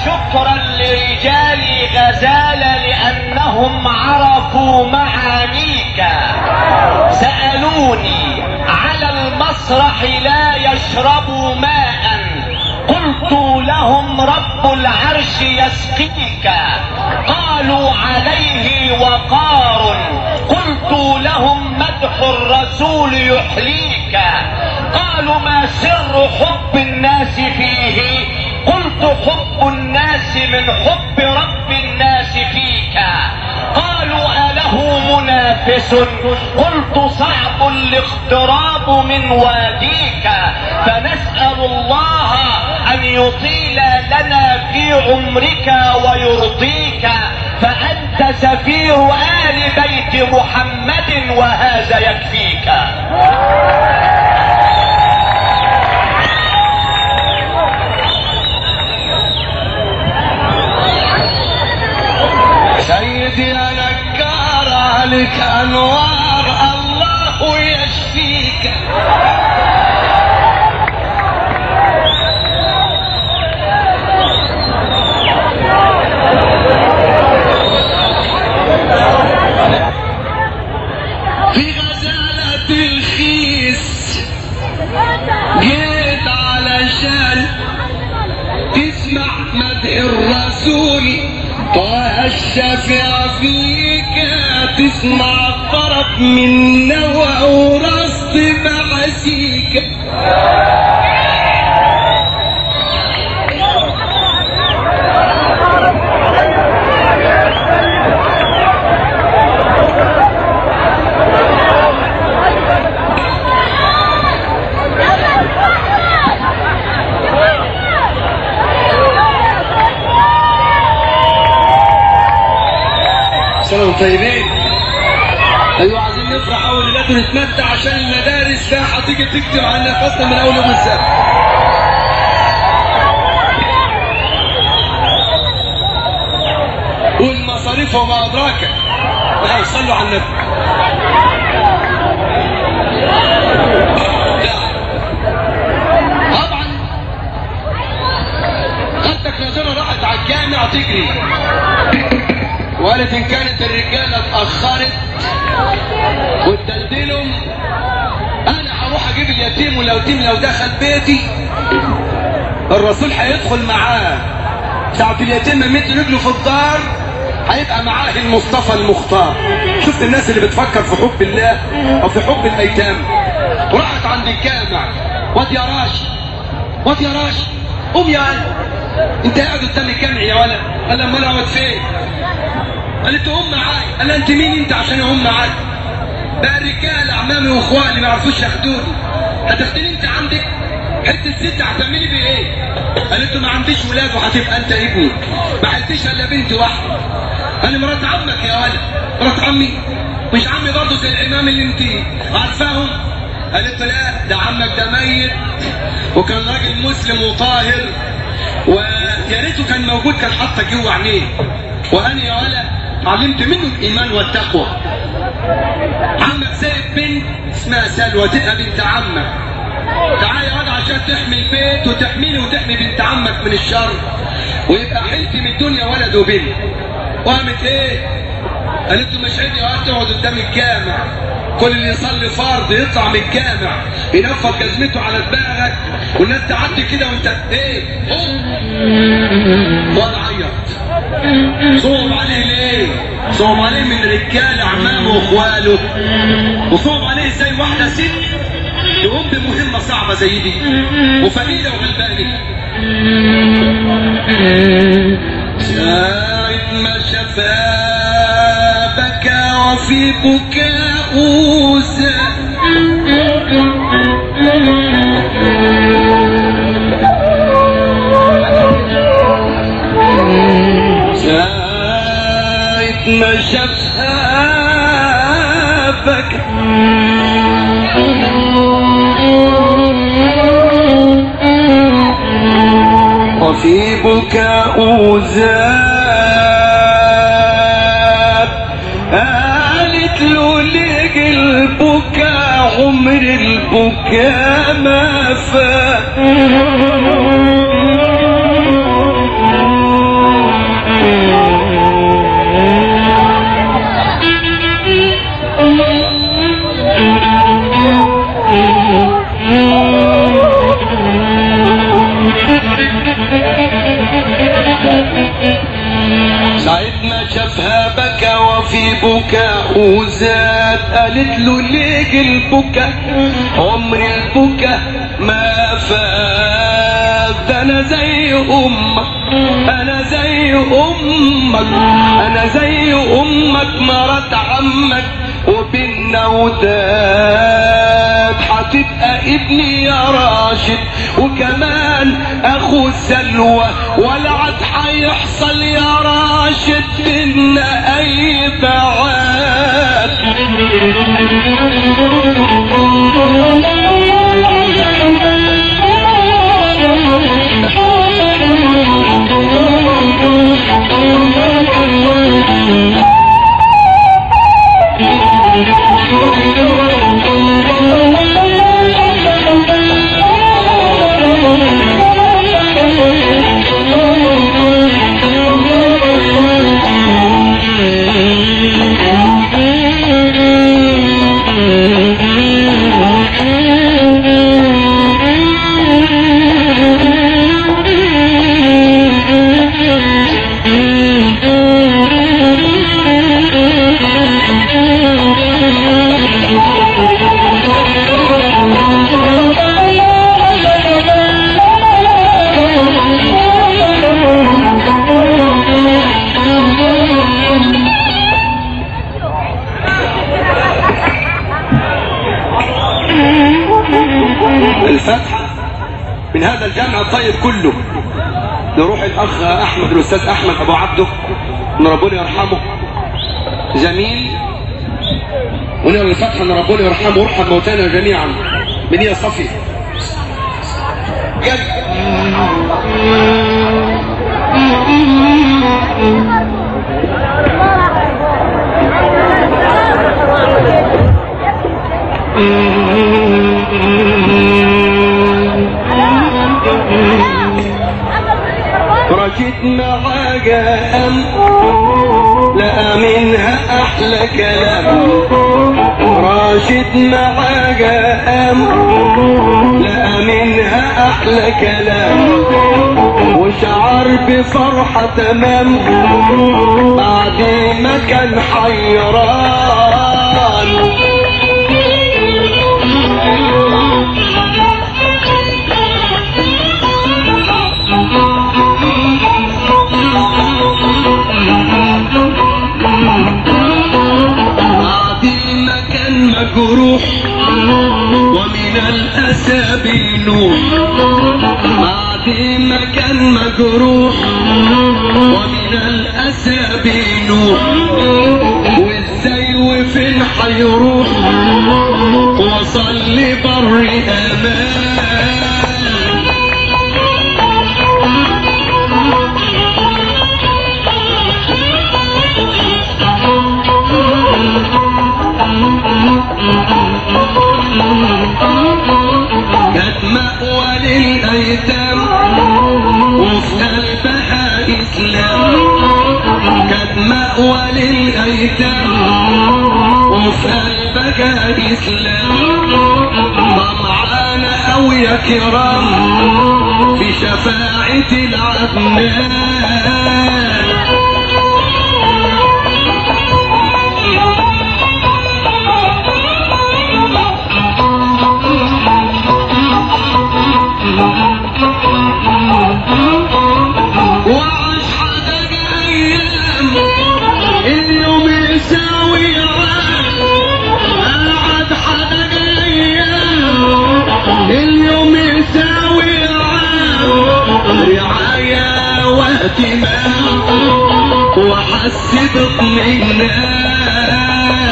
شكرا لرجال غزالة لأنهم عرفوا معانيك سألوني على المسرح لا يشربوا ماء قلت لهم رب العرش يسقيك قالوا عليه وقار قلت لهم مدح الرسول يحليك قالوا ما سر حب الناس فيه قلت حب الناس من حب رب الناس فيك قالوا أله منافس قلت صعب الاقتراب من واديك فنسأل الله أن يطيل لنا في عمرك ويرضيك فأنت سفير آل بيت محمد وهذا يكفيك سيدي انا نكار عليك انوار الله يشفيك في غزالة الخيس جيت علشان تسمع مدح الرسول طه الشافع فيك تسمع طرب من نوى ورصد بعسيك سلام طيبين ايوه عايزين نفرح اول ليلات ونتمتع عشان المدارس فيها هتيجي تكتب عن نفسنا من اول يوم السبت والمصاريف وما ادراك لا صلوا على النبي طبعا خدتك نزوله راحت على الجامع تجري وقالت ان كانت الرجاله اتاخرت وتدلدلهم انا هروح اجيب اليتيم واليتيم لو دخل بيتي الرسول هيدخل معاه ساعة اليتيم ما يمد رجله في الدار هيبقى معاه المصطفى المختار شفت الناس اللي بتفكر في حب الله او في حب الايتام وراحت عند الجامع واد يا راشد واد يا راشد قوم يا ولد انت قاعد قدام الجامع يا ولد قال امال اقعد فين قالت ام معايا قال لها انت مين انت عشان ام معايا بقى الرجال اعمامي واخواني ما يعرفوش ياخدوني هتاخديني انت عندك حته ست هتعملي بيه ايه قالت له ما عنديش ولاد وهتبقى انت ابني ما حلتش الا بنت واحده انا مرات عمك يا ولد مرات عمي مش عمي برضه زي الامام اللي انت عارفاهم قالت له لا ده عمك ده ميت وكان راجل مسلم وطاهر ويا ريته كان موجود كان حاطك جوه عينيه وانا يا ولد علمت منه الايمان والتقوى عمك سايب بنت اسمها سلوى تبقى بنت عمك تعالى يا ولد عشان تحمي البيت وتحميني وتحمي بنت عمك من الشر ويبقى حلتي من الدنيا ولد وبنت وقامت ايه قالت له مش عيب يا ولد تقعد قدام الجامع كل اللي يصلي فرض يطلع من الجامع ينفض جزمته على دماغك والناس تعدي كده وانت ايه قوم واد عيط صوم عليه ليه؟ صوم عليه من رجال اعمامه واخواله وصوم عليه ازاي واحده ست تقوم بمهمه صعبه زي دي وفقيره وغلبانه ساعة ما شفا بكى وفي بكاء زاد ساعة ما شافها بكى وفي بكاء زاد قالت له ليه البكاء عمر البكاء ما فات في بكاء وزاد قالت له ليه البكاء عمر البكاء ما فات ده انا زي امك انا زي امك انا زي امك مرات عمك وبينا وداد هتبقى ابني يا راشد وكمان اخو سلوى ولا عاد هيحصل يا راشد بينا اي بعاد الفاتحة من هذا الجامع الطيب كله نروح الأخ أحمد الأستاذ أحمد أبو عبده إن ربنا يرحمه جميل ونقرا الفاتحة إن ربنا يرحمه ويرحم موتانا جميعا بنية صفي جد رشيت معاك أم لا منها أحلى كلام راشد معاك أم لا منها أحلى كلام وشعر بفرحة تمام بعد ما كان حيران بعدين ما كان مجروح ومن الأسى بنوح بعدين ما كان مجروح ومن الأسى بنوح وازاي وفين حيروح وصل لبر أمان كانت مأوى للأيتام وفي قلبها إسلام كانت مأوى للأيتام وفي قلبها إسلام طمعانة أو يا كرام في شفاعة العدنان وعاش حدق ايام اليوم يساوي عام قعد حدق ايام اليوم يساوي عام رعاية واهتمام وحس باطمئنان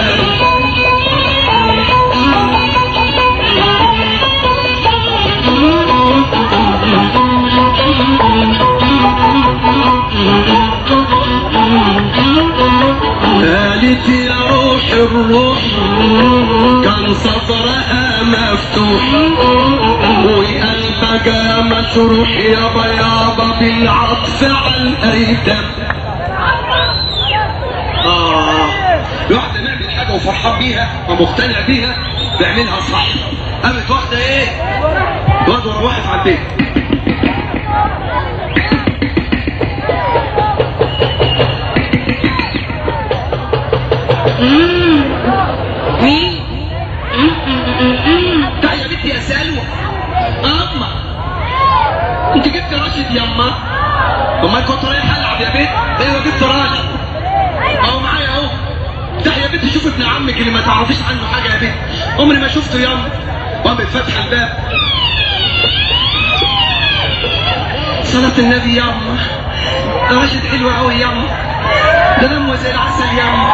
قالت يا روح الروح كان صدرها مفتوح وقلبها مشروح يا بياضة بالعطف على الايتام آه الواحد لما يعمل حاجة وفرحان بيها ومقتنع بيها بيعملها صح قامت واحدة ايه؟ الواد ورا واقف على البيت انت جبت راشد يما امال كنت رايح العب يا بنت ايوه جبت راشد اهو معايا اهو افتح يا بنت شوف ابن عمك اللي ما تعرفيش عنه حاجه يا بنت عمري ما شفته يما قامت فاتحه الباب صلاة النبي يما ده راشد حلو قوي يما ده دمه زي العسل يما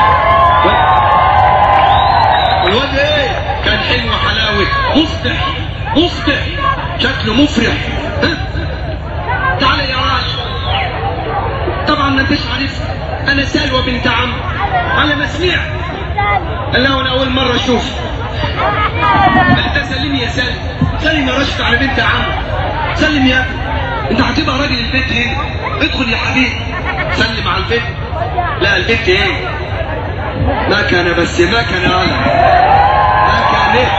الواد ايه كان حلو حلاوه مفرح مفرح شكله مفرح ها؟ تعالى يا راشد طبعا ما انتش عارف انا سلوى بنت عم على ما سمعت قال لها انا اول مره اشوف قال ده سلمي يا سلم سلم يا راشد على بنت عم سلم يا ابني انت هتبقى راجل البيت هنا ادخل يا حبيبي سلم على البيت لا البيت ايه ما كان بس ما كان انا ما كان ايه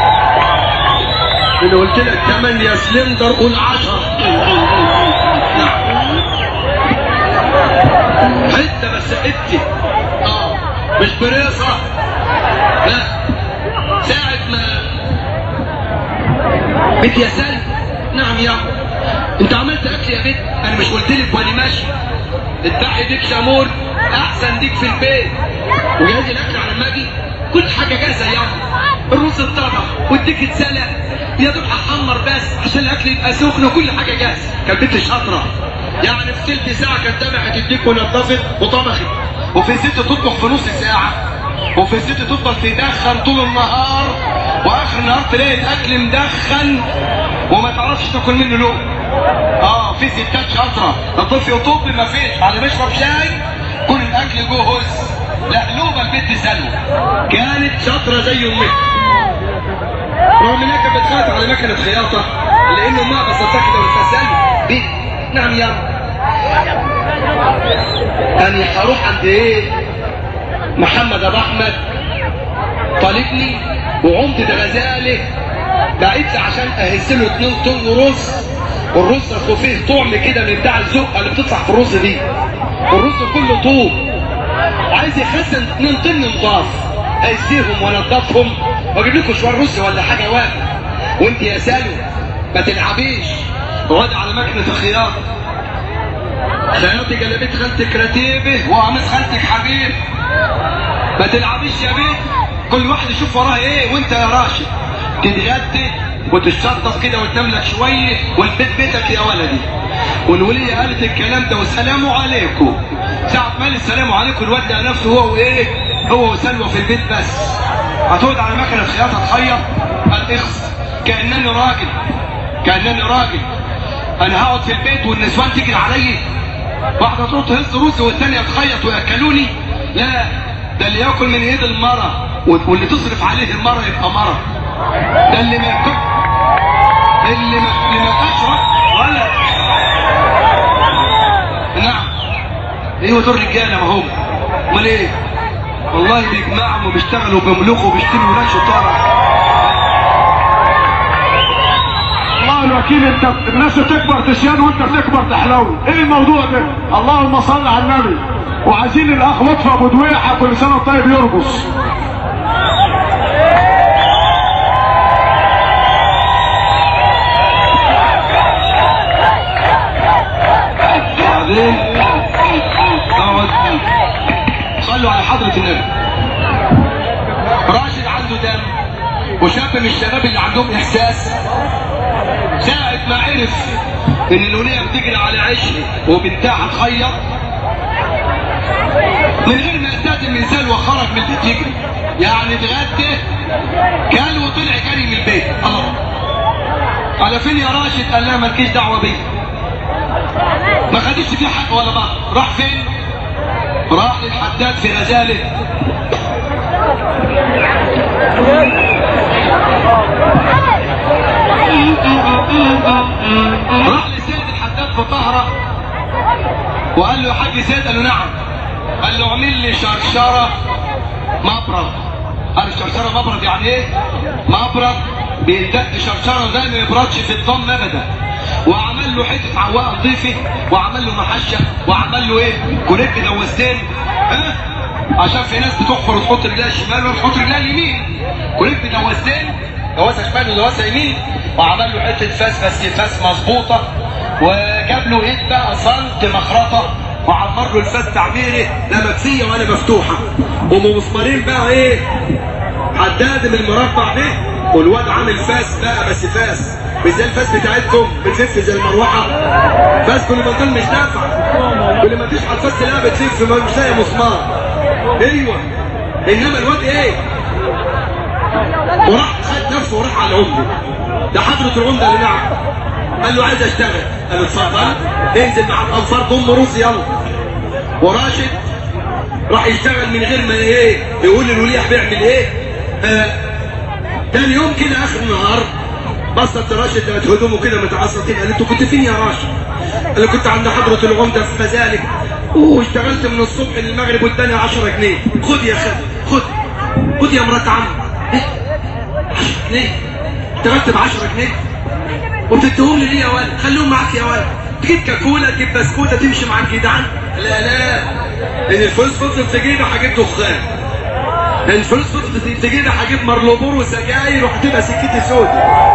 انا قلت لك 8 سلندر قول 10 حته بس حته اه مش بريصه لا ساعة ما بنت يا سلم نعم يا انت عملت اكل يا بنت انا مش قلت لك وانا ماشي اذبحي ديك شامور احسن ديك في البيت وجهزي الاكل على ما اجي كل حاجه جاهزه يا الرز اتطبخ والديك اتسلق يا دوب هحمر بس عشان الاكل يبقى سخن وكل حاجه جاهزه كانت بنت شاطره يعني في تلت ساعه كانت ذبحت الديك ونضفت وطبخت وفي ست تطبخ في نص ساعه وفي ست تفضل تدخن طول النهار واخر النهار تلاقي الاكل مدخن وما تعرفش تاكل منه لقمه اه في ستات شاطره الطفل يطب ما فيش بعد ما يشرب شاي كل الاكل جوز لقلوبه البنت سلوى كانت شاطره زي امها رغم انها كانت بتخاف على مكنه خياطه لان امها بسطتها كده وتسالني دي نعم يا انا هروح عند ايه محمد ابو احمد طالبني وعمت ده غزاله بعت لي عشان اهز له 2 طن رز والرز اصله فيه طعم كده من بتاع الزقه اللي بتطلع في الرز دي والرز كله طوب عايز يخزن 2 طن نضاف هيسيهم وانضفهم واجيب لكم شويه رز ولا حاجه واحده وانت يا سلوى ما تلعبيش اقعدي على مكنه الخياط خياطي جلابيه خالتك رتيبه وقميص خالتك حبيب ما تلعبيش يا بيت كل واحد يشوف وراه ايه وانت يا راشد تتغدى وتشطف كده وتنام لك شويه والبيت بيتك يا ولدي والولية قالت الكلام ده والسلام عليكم ساعة ما قال السلام عليكم الواد لقى نفسه هو وايه هو وسلوى في البيت بس هتقعد على مكنة خياطة تخيط قال اخس كأنني راجل كأنني راجل انا هقعد في البيت والنسوان تجري عليا واحدة تروح تهز رز والتانية تخيط وياكلوني لا ده اللي ياكل من ايد المرة واللي تصرف عليه المرة يبقى مرة ده اللي ما ياكل اللي ما اللي ما اشرب ولا نعم ايوه دول رجاله ما هم امال ايه والله بيجمعهم وبيشتغلوا وبيملكوا وبيشتروا ورش وطرف الله الوكيل انت الناس تكبر تشيان وانت بتكبر تحلوي ايه الموضوع ده اللهم صل على النبي وعايزين الاخ لطفي ابو دويحه كل سنه طيب يرقص بعدين اقعد صلوا على حضرة النبي راشد عنده دم وشاب من الشباب اللي عندهم احساس ساعة ما عرف ان الولية بتجري على عشق وبنتها هتخيط من غير ما يستاذن من سلوى خرج من البيت يجري يعني اتغدى كان وطلع جري من البيت الله على فين يا راشد قال لها مالكيش دعوه بيا ما خدش فيه حق ولا بقى راح فين راح للحداد في غزاله راح لسيد الحداد في طهره وقال له يا حاج سيد قال له نعم قال له اعمل لي شرشره مبرد قال الشرشره مبرد يعني ايه مبرد بيدق شرشره زي ما يبردش في الضم ابدا وعمل له حته عواء نظيفه وعمل له محشه وعمل له ايه كوليب دوستين ها عشان في ناس بتحفر وتحط رجلها الشمال وتحط رجلها اليمين كوليب دوستين دواسه شمال ودواسه يمين وعمل له حته فاس بس فاس مظبوطه وجاب له ايد بقى صنت مخرطه وعمر له الفات تعميره لا مكفيه ولا مفتوحه ومسمارين بقى ايه حداد من المربع ده والواد عامل فاس بقى بس فاس مش زي الفاس بتاعتكم بتلف زي المروحه فاس كل ما تقول مش نافع كل ما تشحط فاس لا بتلف ما مش لاقي مسمار ايوه انما الواد ايه وراح خد نفسه وراح على العمده ده حضرة العمده اللي معه قال له عايز اشتغل قال له اتفضل انزل مع الانصار ضم روسي يلا وراشد راح يشتغل من غير ما ايه يقول للوليح بيعمل ايه آه، تاني يوم كده اخر النهار بصت راشد لقت هدومه كده متعصبين قال انتوا كنت فين يا راشد؟ قال له كنت عند حضرة العمدة في مزالك واشتغلت من الصبح للمغرب واداني 10 جنيه خد يا خد خد خد يا مرات عم ايه 10 جنيه اشتغلت ب 10 جنيه وبتديهم لي ليه يا ولد خليهم معاك يا ولد تجيب كاكولا تجيب بسكوته تمشي مع الجدعان لا لا ان الفلوس فضلت في جيبي هجيب دخان ان الفلوس فضلت في جيبي هجيب مرلوبور وسجاير وهتبقى سكتي سودة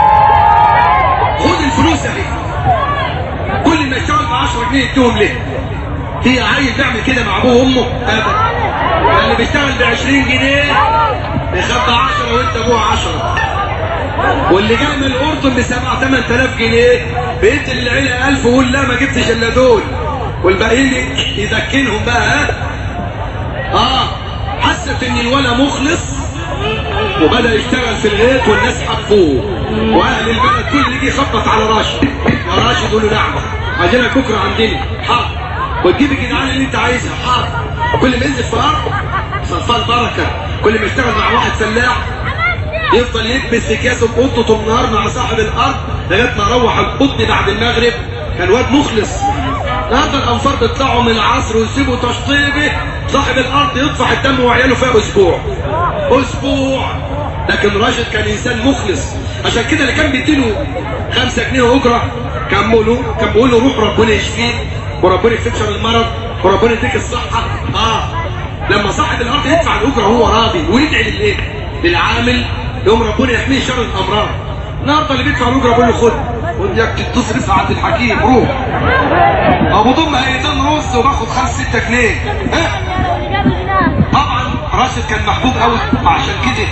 خد الفلوس اهي كل ما يشتغل ب 10 جنيه يديهم ليه في عيل بيعمل كده مع ابوه وامه ابدا اللي بيشتغل ب 20 جنيه بيخبى 10 وانت ابوه 10 واللي جاي من الاردن ب 7 8000 جنيه بيدي للعيله 1000 ويقول لا ما جبتش الا دول والباقيين يدكنهم بقى ها اه حست ان الولا مخلص وبدا يشتغل في الغيط والناس حبوه واهل البلد كل اللي يجي يخبط على راشد يا راشد يقول له نعم عايزينك بكره عندنا حاضر وتجيب الجدعان اللي انت عايزها حاضر كل ما ينزل في الارض صفاه البركه كل ما يشتغل مع واحد فلاح يفضل يكبس في كاسه بقطه طول النهار مع صاحب الارض لغايه ما روح القطن بعد المغرب كان واد مخلص النهارده الانفار بيطلعوا من العصر ويسيبوا تشطيبه صاحب الارض يطفح الدم وعياله فيها اسبوع اسبوع لكن راشد كان انسان مخلص عشان كده اللي كان بيديله خمسة جنيه اجره كان بيقول له كان بيقول له روح ربنا يشفيك وربنا يكفيك شر المرض وربنا يديك الصحه اه لما صاحب الارض يدفع الاجره وهو راضي ويدعي للايه؟ للعامل يوم ربنا يحميه شر الامراض النهارده اللي بيدفع الاجره بيقول له خد خد ياك تصرف عند الحكيم روح ابو ضم هيدان رز وباخد 5 6 جنيه ها طبعا راشد كان محبوب قوي عشان كده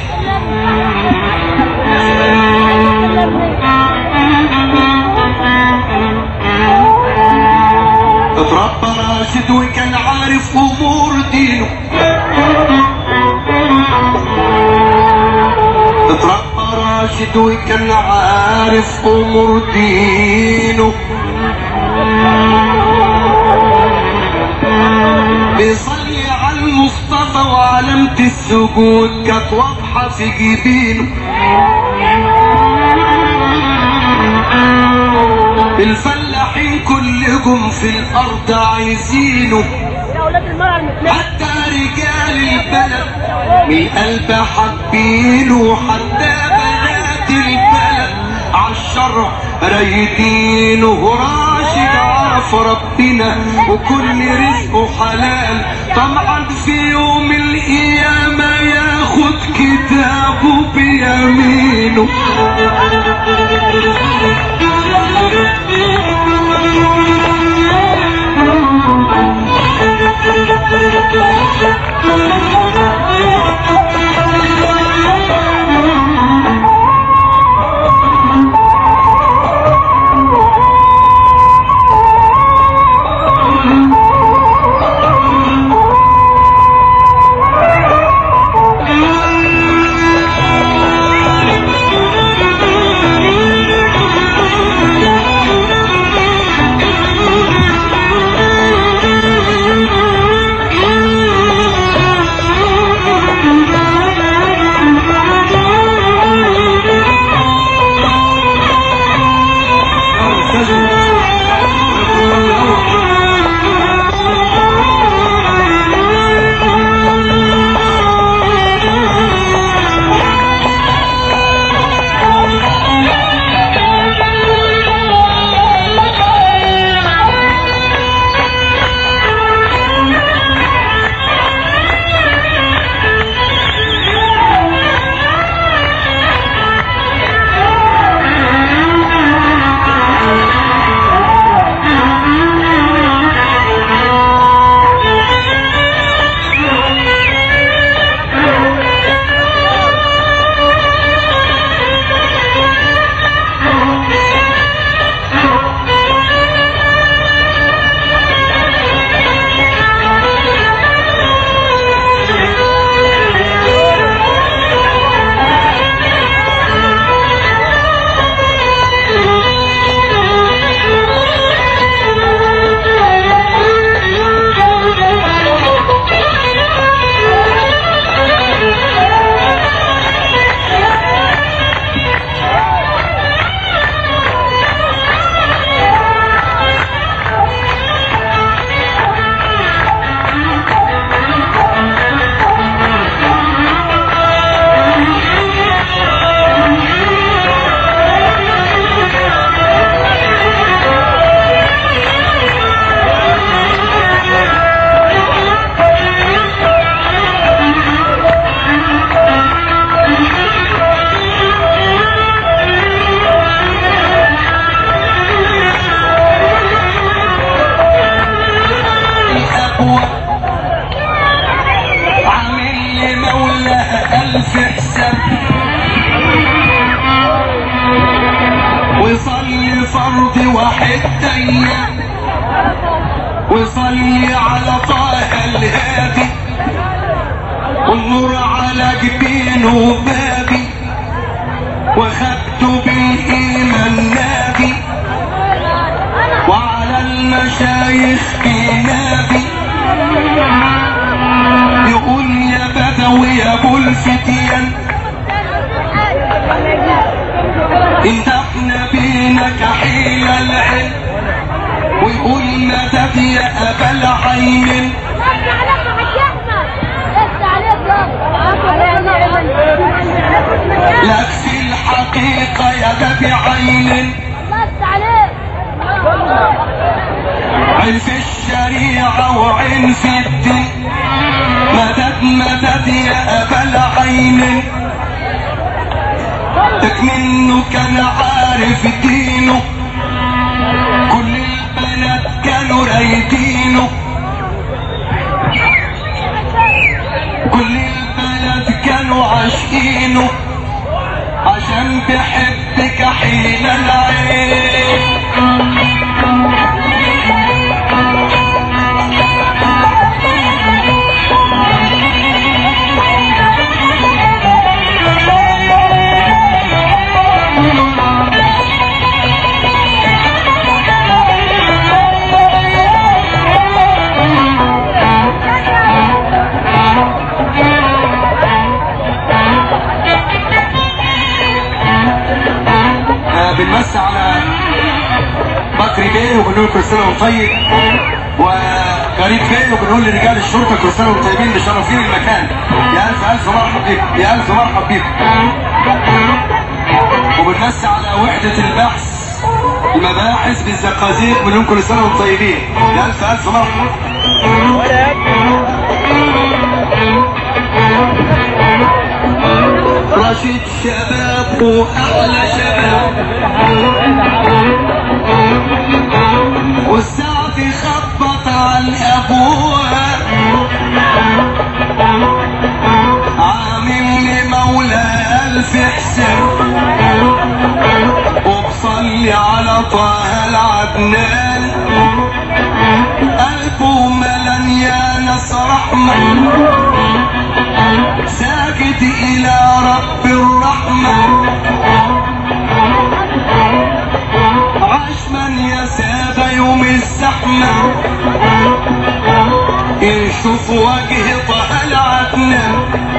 اتربى راشد وكان عارف امور دينه اتربى راشد وكان عارف امور دينه بيصلي على المصطفى وعلامة السجود كانت واضحة في جبينه الفلاحين كلهم في الأرض عايزينه يا اولاد المرأة المثلية حتى رجال البلد من قلب حابينه حتى بنات البلد عالشرع رايدينه راشد عرف ربنا وكل رزقه حلال طبعا في يوم القيامة ياخد كتابه بيمينه راحت ايام وصلي على طه الهادي والنور على جبينه وبابي وخدت بالايمان نادي وعلى المشايخ بينادي يقول يا بدوي يا ابو الفتيان انت احنا بينا كحيل العين ويقول مدد يا ابا العين لك في الحقيقة يا ذا عين عين في الشريعة وعين في الدين مدد مدد يا أبا العين لك منه كان عارف دينه كل البنات كانوا رايدينه كل البنات كانوا عاشقينه عشان بحبك حين العين آه، بنمسي على بكر بيه وبنقول كل سنه وانت طيب وغريب بيه وبنقول لرجال الشرطه كل سنه وانتم طيبين مشرفين المكان يا الف الف مرحب بيكم يا الف مرحب بيكم وبنمسي على وحده البحث المباحث بالزقازيق بنقول كل سنه وانتم طيبين يا الف الف مرحب رشيد شباب واحلى شباب والساعة تخبط على الابواب عامل لمولى الف حساب وبصلي على طه العدنان قلبه ملان يا ناس رحمه ساجد الى رب الرحمة عشما يا سادة يوم الزحمة يشوف وجه طه العدنان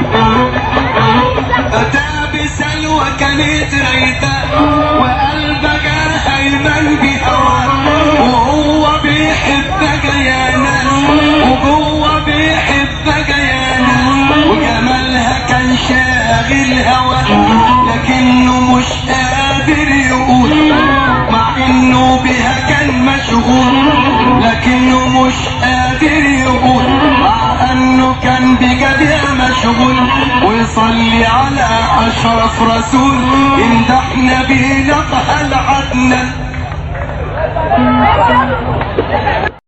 أتى بسلوى كانت رايدة وقلبك هيمن بهواه وهو بيحبك يا ناس وجوه بيحبك يا ناس وجمالها كان شاغل هوا لكنه مش قادر يقول مع انه بها كان مشغول لكنه مش قادر يقول مع انه كان بجدها مشغول ويصلي على اشرف رسول امدحنا بيه لطه العدنان